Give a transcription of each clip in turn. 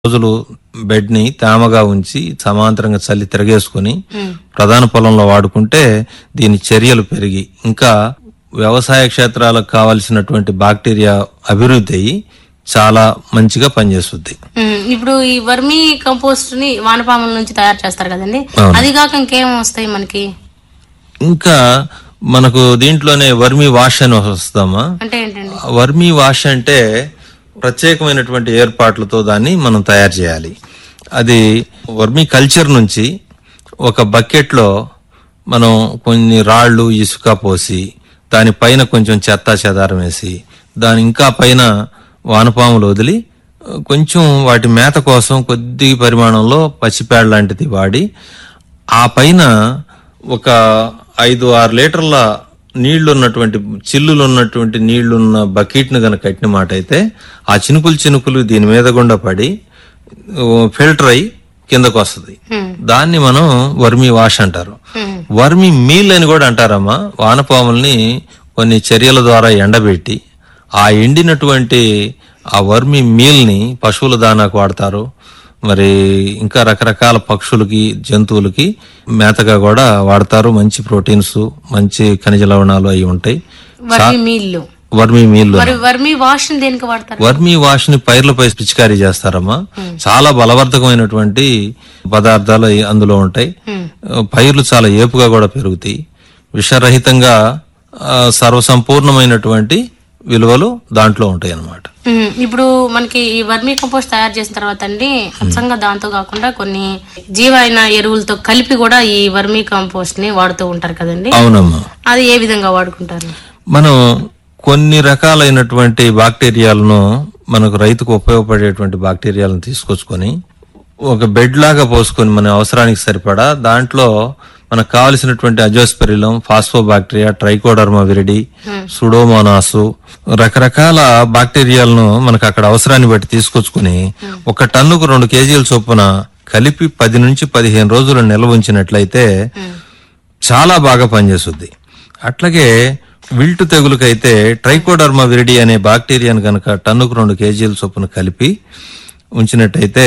రోజులు బెడ్ ని తేమగా ఉంచి సమాంతరంగా చల్లి తిరగేసుకుని ప్రధాన పొలంలో వాడుకుంటే దీని చర్యలు పెరిగి ఇంకా వ్యవసాయ క్షేత్రాలకు కావలసినటువంటి బాక్టీరియా అభివృద్ధి అయ్యి చాలా మంచిగా పనిచేస్తుంది ఉమ్, ఇప్పుడు ఈ వర్మీ కంపోస్ట్ ని వానపాముల నుంచి తయారు చేస్తారు కదండి అవును. అది కాక ఇంకేం వస్తాయి మనకి ఇంకా మనకు దీంట్లోనే వర్మి వాష్ అని వస్తామా అంటే ఏంటండి వర్మి వాష్ అంటే ప్రత్యేకమైనటువంటి ఏర్పాట్లతో దాన్ని మనం తయారు చేయాలి అది వర్మి కల్చర్ నుంచి ఒక బకెట్లో మనం కొన్ని రాళ్ళు ఇసుక పోసి దానిపైన కొంచెం చెత్త చెదారం వేసి దాని ఇంకా పైన వానపాములు వదిలి ఆ, కొంచెం వాటి మేత కోసం కొద్ది పరిమాణంలో పచ్చిపేడ లాంటిది వాడి ఆ పైన ఒక ఐదు ఆరు లీటర్ల నీళ్లు ఉన్నటువంటి చిల్లులు ఉన్నటువంటి నీళ్లున్న బకెట్ ను గనక కట్టిన మాట అయితే ఆ చినుకులు చినుకులు దీని మీద గుండా పడి ఓ, ఫిల్టర్ అయి కిందకు వస్తుంది దాన్ని మనం వర్మి వాష్ అంటారు వర్మి మీల్ అని కూడా అంటారమ్మా వానపాముల్ని కొన్ని చర్యల ద్వారా ఎండబెట్టి ఆ ఎండినటువంటి ఆ వర్మి మీల్ ని పశువుల దానాకు వాడతారు మరి ఇంకా రకరకాల పక్షులకి జంతువులకి మేతగా కూడా వాడతారు మంచి ప్రోటీన్స్ మంచి ఖనిజ లవణాలు అవి ఉంటాయి వర్మీ మీల్లు వర్మి మీల్ మరి వర్మీ వాష్ ని దేనికి వాడతారు వర్మి వాష్ ని పైర్లపై పిచికారీ చేస్తారమ్మా చాలా బలవర్ధకమైనటువంటి పదార్థాలు అయి అందులో ఉంటాయి పైర్లు చాలా ఏపుగా కూడా పెరుగుతాయి విషరహితంగా ఆ, సర్వసంపూర్ణమైనటువంటి విలువలు దాంట్లో ఉంటాయి అన్నమాట ఉమ్, ఇప్పుడు మనకి ఈ వర్మీ కంపోస్ట్ తయారు చేసిన తర్వాత అండి అచ్చంగా దాంతో కాకుండా కొన్ని జీవైన ఎరువులతో కలిపి కూడా ఈ వర్మీ కంపోస్ట్ ని వాడుతూ ఉంటారు కదండి అవునమ్మా అది ఏ విధంగా వాడుకుంటారు మనం కొన్ని రకాలైనటువంటి బాక్టీరియాలను మనకు రైతుకు ఉపయోగపడేటువంటి బాక్టీరియాలను తీసుకొచ్చుకొని ఒక బెడ్ లాగా పోసుకొని మన అవసరానికి సరిపడా దాంట్లో మనకు కావలసినటువంటి azospirillum phosphobacteria trichoderma viride pseudomonas రకరకాల బాక్టీరియాలను మనకు అక్కడ అవసరాన్ని బట్టి తీసుకొచ్చుకుని ఒక టన్నుకు రెండు కేజీల చొప్పున కలిపి పది నుంచి పదిహేను రోజులు నిల్వ ఉంచినట్లయితే చాలా బాగా పనిచేస్తుంది అట్లాగే విల్టు తెగులకైతే ట్రైకోడర్మా విరిడి అనే బాక్టీరియాను కనుక టన్నుకు రెండు కేజీల చొప్పున కలిపి ఉంచినట్టయితే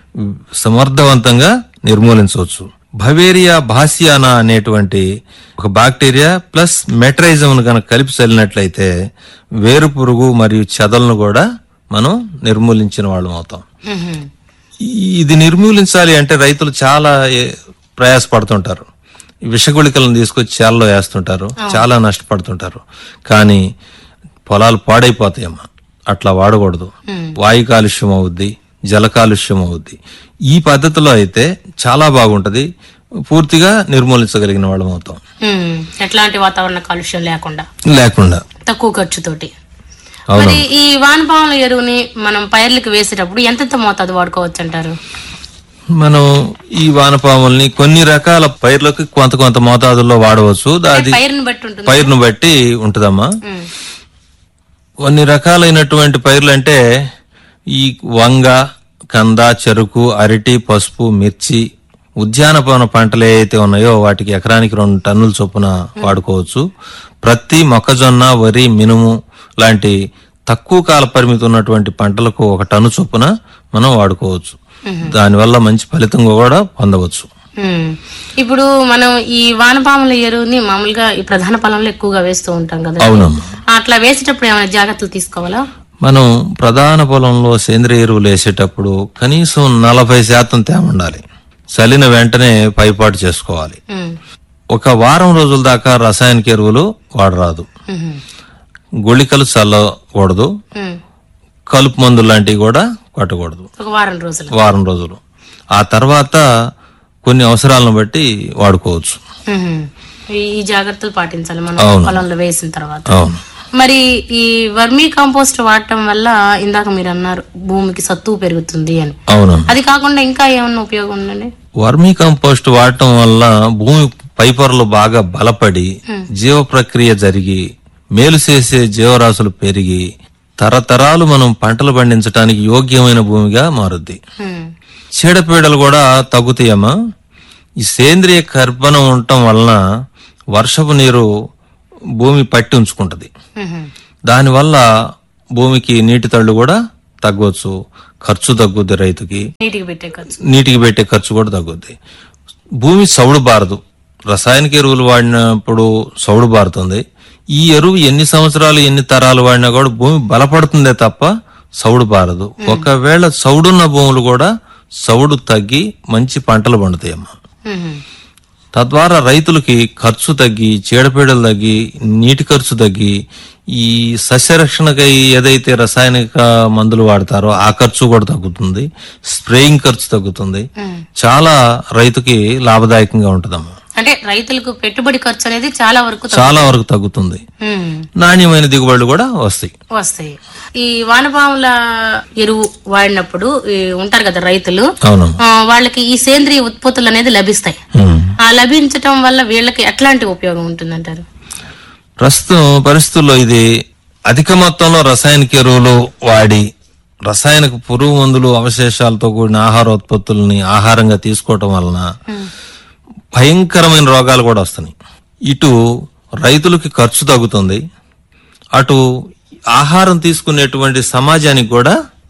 సమర్థవంతంగా నిర్మూలించవచ్చు భవేరియా భాసియానా అనేటువంటి ఒక బాక్టీరియా ప్లస్ మెట్రైజం కనుక కలిపి చల్లినట్లయితే వేరు పురుగు మరియు చెదలను కూడా మనం నిర్మూలించిన వాళ్ళం అవుతాం ఉహుం. ఇది నిర్మూలించాలి అంటే రైతులు చాలా ఏ- ప్రయాసపడుతుంటారు ఈ విషగుళికలను తీసుకొచ్చి చేలలో వేస్తుంటారు చాలా నష్టపడుతుంటారు కానీ పొలాలు పాడైపోతాయమ్మా అట్లా వాడకూడదు వాయు కాలుష్యం అవుద్ది జల కాలుష్యం అవుద్ది ఈ పద్ధతిలో అయితే చాలా బాగుంటది పూర్తిగా నిర్మూలించగలిగిన వాళ్ళం అవుతాం ఉమ్, ఎట్లాంటి వాతావరణ కాలుష్యం లేకుండా లేకుండా తక్కువ ఖర్చుతోటి అవును మరి ఈ వానపాముల ఎరువుని మనం పైర్లకు వేసేటప్పుడు ఎంతెంత మోతాదు వాడుకోవచ్చు అంటారు మనం ఈ వానపాముల్ని కొన్ని రకాల పైర్లకు కొంత కొంత మోతాదుల్లో వాడవచ్చు అది పైరుని బట్టి ఉంటుంది పైరును బట్టి ఉంటదమ్మా ఉమ్, కొన్ని రకాలైనటువంటి పైర్లు అంటే ఈ వంగ కంద చెరుకు అరటి పసుపు మిర్చి ఉద్యానవన పంటలు ఏవైతే ఉన్నాయో వాటికి ఎకరానికి రెండు టన్నుల చొప్పున వాడుకోవచ్చు ప్రతి మొక్కజొన్న వరి మినుము లాంటి తక్కువ కాల పరిమితి ఉన్నటువంటి పంటలకు ఒక టన్ను చొప్పున మనం వాడుకోవచ్చు దానివల్ల మంచి ఫలితం కూడా పొందవచ్చు ఉమ్. ఇప్పుడు మనం ఈ వానపాముల ఎరువుని మామూలుగా ఈ ప్రధాన పొలంలో ఎక్కువగా వేస్తూ ఉంటాం కదా అవునమ్మా అట్లా వేసేటప్పుడు ఏమైనా జాగ్రత్తలు తీసుకోవాలా మనం ప్రధాన పొలంలో సేంద్రియ ఎరువులు వేసేటప్పుడు కనీసం నలభై శాతం తేమ ఉండాలి చలిన వెంటనే పైపాటు చేసుకోవాలి ఉమ్, ఒక వారం రోజుల దాకా రసాయనిక ఎరువులు వాడరాదు ఉహుం, గుళికలు చల్లకూడదు ఉమ్. కలుపు మందులు లాంటివి కూడా కొట్టకూడదు ఒక వారం రోజులు వారం రోజులు ఆ తర్వాత కొన్ని అవసరాలను బట్టి వాడుకోవచ్చు ఉహుం. ఈ- ఈ జాగ్రత్తలు పాటించాలి మనం అవును. పొలంలో వేసిన తర్వాత అవును మరి ఈ వర్మీ కాంపోస్ట్ వాడటం వల్ల ఇందాక మీరు అన్నారు భూమికి సత్తువు పెరుగుతుంది అని అవును అది కాకుండా ఇంకా ఏమన్నా ఉపయోగం ఉందండి వర్మీ కంపోస్ట్ వాడటం వల్ల భూమి పైపొరలు బాగా బలపడి జీవ ప్రక్రియ జరిగి మేలు చేసే జీవరాశులు పెరిగి తరతరాలు మనం పంటలు పండించడానికి యోగ్యమైన భూమిగా మారుద్ది ఉమ్, చీడపీడలు కూడా తగ్గుతాయమ్మా ఈ సేంద్రియ కర్బనం ఉండటం వలన వర్షపు నీరు భూమి పట్టి ఉంచుకుంటది ఉహుం. దానివల్ల భూమికి నీటి తళ్ళు కూడా తగ్గవచ్చు ఖర్చు తగ్గుద్ది రైతుకి నీటికి పెట్టే ఖర్చు నీటికి పెట్టే ఖర్చు కూడా తగ్గుద్ది భూమి సౌడు బారదు రసాయనిక ఎరువులు వాడినప్పుడు సౌడు బారుతుంది ఈ ఎరువు ఎన్ని సంవత్సరాలు ఎన్ని తరాలు వాడినా కూడా భూమి బలపడుతుందే తప్ప సౌడు బారదు ఒకవేళ సౌడున్న భూములు కూడా సౌడు తగ్గి మంచి పంటలు పండుతాయమ్మా మ్మ్. తద్వారా రైతులకి ఖర్చు తగ్గి చీడపీడలు తగ్గి నీటి ఖర్చు తగ్గి ఈ సస్యరక్షణకై ఏదైతే రసాయనిక మందులు వాడతారో ఆ ఖర్చు కూడా తగ్గుతుంది స్ప్రేయింగ్ ఖర్చు తగ్గుతుంది చాలా రైతుకి లాభదాయకంగా ఉంటుందమ్మా అంటే రైతులకు పెట్టుబడి ఖర్చు అనేది చాలా వరకు తగ్గు- చాలా వరకు తగ్గుతుంది మ్మ్. నాణ్యమైన దిగుబడులు కూడా వస్తాయి వస్తాయి ఈ వానపాముల ఎరువు వాడినప్పుడు ఈ ఉంటారు కదా రైతులు అవునమ్మా ఆ, వాళ్ళకి ఈ సేంద్రియ ఉత్పత్తులు అనేది లభిస్తాయి ఉమ్. ఆ లభించటం వల్ల వీళ్ళకి ఎట్లాంటి ఉపయోగం ఉంటుందంటారు ప్రస్తుతం పరిస్థితుల్లో ఇది అధిక మొత్తంలో రసాయనిక ఎరువులు వాడి రసాయనిక పురుగు మందులు అవశేషాలతో కూడిన ఆహార ఉత్పత్తుల్ని ఆహారంగా తీసుకోవటం వలన భయంకరమైన రోగాలు కూడా వస్తున్నాయి ఇటు రైతులకి ఖర్చు తగ్గుతుంది అటు ఆహారం తీసుకునేటువంటి సమాజానికి కూడా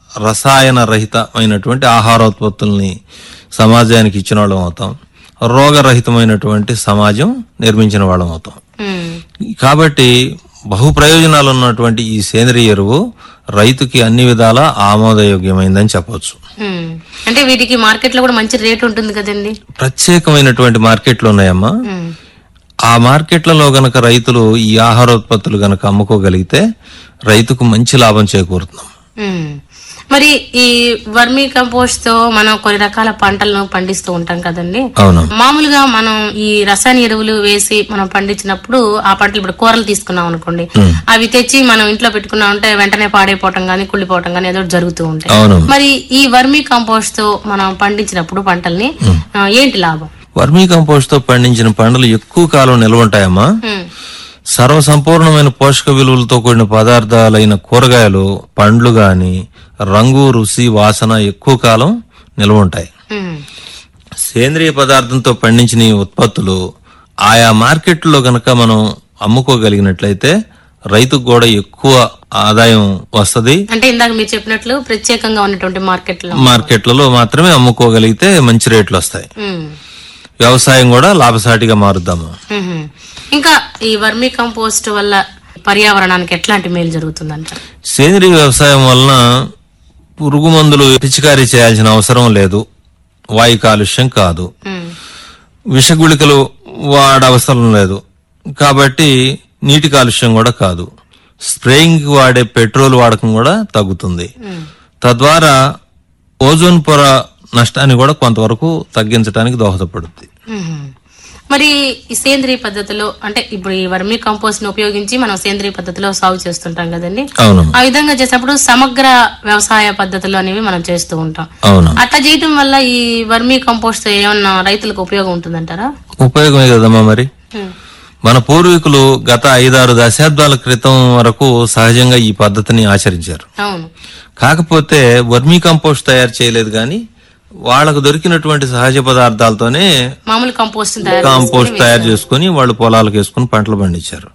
రసాయన రహితమైనటువంటి ఆహారోత్పత్తుల్ని సమాజానికి ఇచ్చిన వాళ్ళం అవుతాం రోగరహితమైనటువంటి సమాజం నిర్మించిన వాళ్ళం అవుతాం మ్మ్. కాబట్టి బహు ప్రయోజనాలు ఉన్నటువంటి ఈ సేంద్రియ ఎరువు రైతుకి అన్ని విధాలా ఆమోదయోగ్యమైందని చెప్పవచ్చు మ్మ్. అంటే వీటికి మార్కెట్ లో కూడా మంచి రేట్ ఉంటుంది కదండి ప్రత్యేకమైనటువంటి మార్కెట్లు ఉన్నాయమ్మా మ్మ్. ఆ మార్కెట్లలో గనక రైతులు ఈ ఆహారోత్పత్తులు గనక అమ్ముకోగలిగితే రైతుకు మంచి లాభం చేకూరుతున్నాం మ్మ్. మరి ఈ వర్మీ కంపోస్ట్ తో మనం కొన్ని రకాల పంటలను పండిస్తూ ఉంటాం కదండి అవును మామూలుగా మనం ఈ రసాయన ఎరువులు వేసి మనం పండించినప్పుడు ఆ పంటలు ఇప్పుడు కూరలు తీసుకున్నాం అనుకోండి అవి తెచ్చి మనం ఇంట్లో పెట్టుకున్నాం అంటే వెంటనే పాడైపోవటం గానీ కుళ్ళిపోవటం గానీ ఏదో ఒకటి జరుగుతూ ఉంటాయి అవును మరి ఈ వర్మీ కంపోస్ట్ తో మనం పండించినప్పుడు పంటల్ని ఆ, ఏంటి లాభం వర్మీ కంపోస్ట్ తో పండించిన పంటలు ఎక్కువ కాలం నిల్వ ఉంటాయమ్మా మ్మ్. సర్వ సంపూర్ణమైన పోషక విలువలతో కూడిన పదార్థాలైన కూరగాయలు పండ్లు గాని రంగు రుచి వాసన ఎక్కువ కాలం నిల్వ ఉంటాయి మ్మ్. సేంద్రియ పదార్థంతో పండించిన ఈ ఉత్పత్తులు ఆయా మార్కెట్లో గనక మనం అమ్ముకోగలిగినట్లయితే రైతుకు కూడా ఎక్కువ ఆదాయం వస్తది అంటే ఇందాక మీరు చెప్పినట్లు ప్రత్యేకంగా ఉన్నటువంటి మార్కెట్లో మార్కెట్లలో మాత్రమే అమ్ముకోగలిగితే మంచి రేట్లు వస్తాయి మ్మ్. వ్యవసాయం కూడా లాభసాటిగా మారుద్దాము మ్మ్. ఇంకా ఈ వర్మీ కంపోస్ట్ వల్ల పర్యావరణానికి ఎట్లాంటి మేలు జరుగుతుందంట సేంద్రియ వ్యవసాయం వలన పురుగు మందులు పిచికారీ చేయాల్సిన అవసరం లేదు వాయు కాలుష్యం కాదు మ్మ్. విషగుళికలు వాడవసరం లేదు కాబట్టి నీటి కాలుష్యం కూడా కాదు స్ప్రేయింగ్ కి వాడే పెట్రోల్ వాడకం కూడా తగ్గుతుంది తద్వారా ఓజోన్ పొర నష్టాన్ని కూడా కొంతవరకు తగ్గించడానికి దోహదపడుతుంది మ్మ్. మరి ఈ సేంద్రియ పద్ధతిలో అంటే ఇప్పుడు ఈ వర్మీ కంపోస్ట్ ని ఉపయోగించి మనం సేంద్రియ పద్ధతిలో సాగు చేస్తుంటాం కదండి అవును ఆ విధంగా చేసినప్పుడు సమగ్ర వ్యవసాయ పద్ధతులు అనేవి మనం చేస్తూ ఉంటాం అవును అట్లా చేయటం వల్ల ఈ వర్మీ కంపోస్ట్ ఏమన్నా రైతులకు ఉపయోగం ఉంటుందంటారా ఉపయోగమే కదమ్మా మరి మ్మ్. మన పూర్వీకులు గత ఐదారు దశాబ్దాల క్రితం వరకు సహజంగా ఈ పద్ధతిని ఆచరించారు అవును కాకపోతే వర్మీ కంపోస్ట్ తయారు చేయలేదు కానీ వాళ్ళకు దొరికినటువంటి సహజ పదార్థాలతోనే మామూలు కంపోస్ట్ తయారు కాంపోస్ట్ తయారు చేసుకుని వాళ్ళు పొలాలకు వేసుకుని పంటలు పండించారు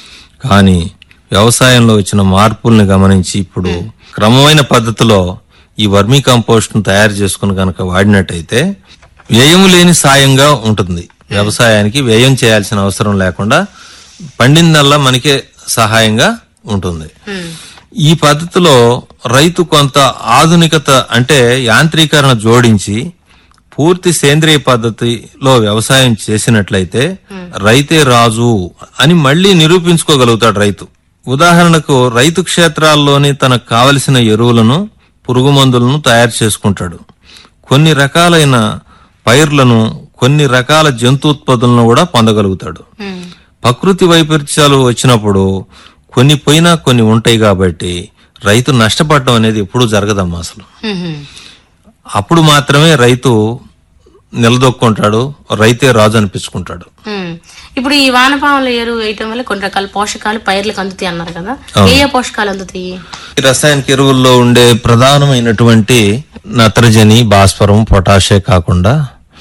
కానీ వ్యవసాయంలో వచ్చిన మార్పుల్ని గమనించి ఇప్పుడు క్రమమైన పద్ధతిలో ఈ వర్మీ కంపోస్ట్ ను తయారు చేసుకుని కనుక వాడినట్టయితే వ్యయం లేని సాయంగా ఉంటుంది వ్యవసాయానికి వ్యయం చేయాల్సిన అవసరం లేకుండా పండిందల్లా మనకే సహాయంగా ఉంటుంది మ్మ్. ఈ పద్ధతిలో రైతు కొంత ఆధునికత అంటే యాంత్రీకరణ జోడించి పూర్తి సేంద్రియ పద్ధతిలో వ్యవసాయం చేసినట్లయితే రైతే రాజు అని మళ్ళీ నిరూపించుకోగలుగుతాడు రైతు ఉదాహరణకు రైతు క్షేత్రాల్లోని తనకు కావలసిన ఎరువులను పురుగు మందులను తయారు చేసుకుంటాడు కొన్ని రకాలైన పైర్లను కొన్ని రకాల జంతు ఉత్పత్తులను కూడా పొందగలుగుతాడు మ్మ్. ప్రకృతి వైపరీత్యాలు వచ్చినప్పుడు కొన్ని పోయినా కొన్ని ఉంటాయి కాబట్టి రైతు నష్టపడటం అనేది ఎప్పుడూ జరగదమ్మా అసలు మ్మ్. అప్పుడు మాత్రమే రైతు నిలదొక్కుంటాడు రైతే రాజు అనిపించుకుంటాడు మ్మ్. ఇప్పుడు ఈ వానపాముల ఎరువు వేయటం వల్ల కొన్ని రకాల పోషకాలు పైర్లకు అందుతాయి అన్నారు కదా ఏ ఏ పోషకాలు అందుతాయి ఈ రసాయనిక ఎరువుల్లో ఉండే ప్రధానమైనటువంటి నత్రజని భాస్వరం పొటాషే కాకుండా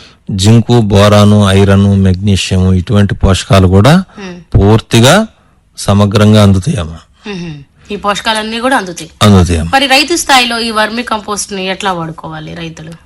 జింకు బోరాను ఐరన్ మెగ్నీషియం ఇటువంటి పోషకాలు కూడా పూర్తిగా సమగ్రంగా అందుతాయమ్మా మ్మ్. ఈ పోషకాలన్నీ కూడా అందుతాయి అందుతాయి మరి రైతు స్థాయిలో ఈ వర్మి కంపోస్ట్ ని ఎట్లా వాడుకోవాలి రైతులు